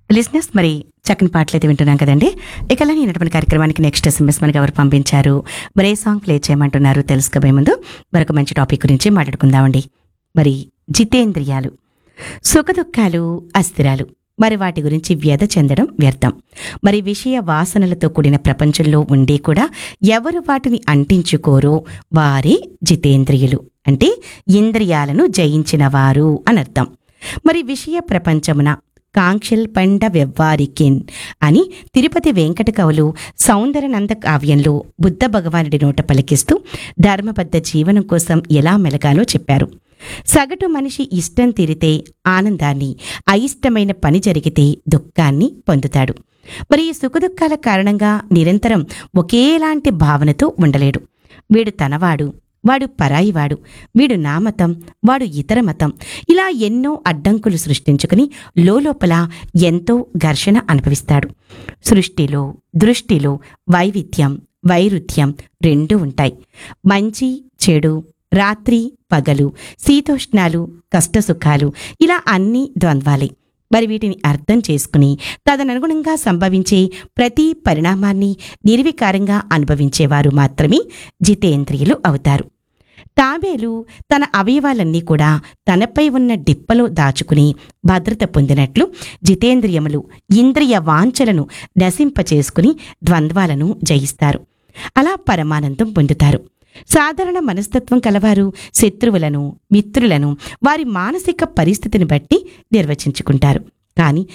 లిజినెస్ మరి చక్కని పాటలు అయితే వింటున్నాం కదండి ఇక అలానే ఈనటువంటి కార్యక్రమానికి నెక్స్ట్ ఎస్ఎంఎస్ మనకి ఎవరు పంపించారు మరి ఏ సాంగ్ ప్లే చేయమంటున్నారు తెలుసుకోబోయే ముందు మరొక మంచి టాపిక్ గురించి మాట్లాడుకుందామండి మరి జితేంద్రియాలు సుఖదుఖాలు అస్థిరాలు మరి వాటి గురించి వ్యధ చెందడం వ్యర్థం మరి విషయ వాసనలతో కూడిన ప్రపంచంలో ఉండి కూడా ఎవరు వాటిని అంటించుకోరో వారే జితేంద్రియులు అంటే ఇంద్రియాలను జయించిన వారు అనర్థం మరి విషయ ప్రపంచమున కాంక్షల్ పండ వెవ్వారికిన్ అని తిరుపతి వెంకట కవులు సౌందరనంద కావ్యంలో బుద్ధ భగవానుడి నోట పలికిస్తూ ధర్మబద్ధ జీవనం కోసం ఎలా మెలగాలో చెప్పారు సగటు మనిషి ఇష్టం తీరితే ఆనందాన్ని అయిష్టమైన పని జరిగితే దుఃఖాన్ని పొందుతాడు మరి ఈ సుఖదుఖాల కారణంగా నిరంతరం ఒకేలాంటి భావనతో ఉండలేడు వీడు తనవాడు వాడు పరాయివాడు వీడు నా మతం వాడు ఇతర మతం ఇలా ఎన్నో అడ్డంకులు సృష్టించుకుని లోపల ఎంతో ఘర్షణ అనుభవిస్తాడు సృష్టిలో దృష్టిలో వైవిధ్యం వైరుధ్యం రెండూ ఉంటాయి మంచి చెడు రాత్రి పగలు శీతోష్ణాలు కష్టసుఖాలు ఇలా అన్ని ద్వంద్వాలే మరి వీటిని అర్థం చేసుకుని తదననుగుణంగా సంభవించే ప్రతి పరిణామాన్ని నిర్వికారంగా అనుభవించేవారు మాత్రమే జితేంద్రియులు అవుతారు తాబేలు తన అవయవాలన్నీ కూడా తనపై ఉన్న డిప్పలో దాచుకుని భద్రత పొందినట్లు జితేంద్రియములు ఇంద్రియ వాంఛలను నశింపచేసుకుని ద్వంద్వాలను జయిస్తారు అలా పరమానందం పొందుతారు సాధారణ మనస్తత్వం కలవారు శత్రువులను మిత్రులను వారి మానసిక పరిస్థితిని బట్టి నిర్వచించుకుంటారు కానీ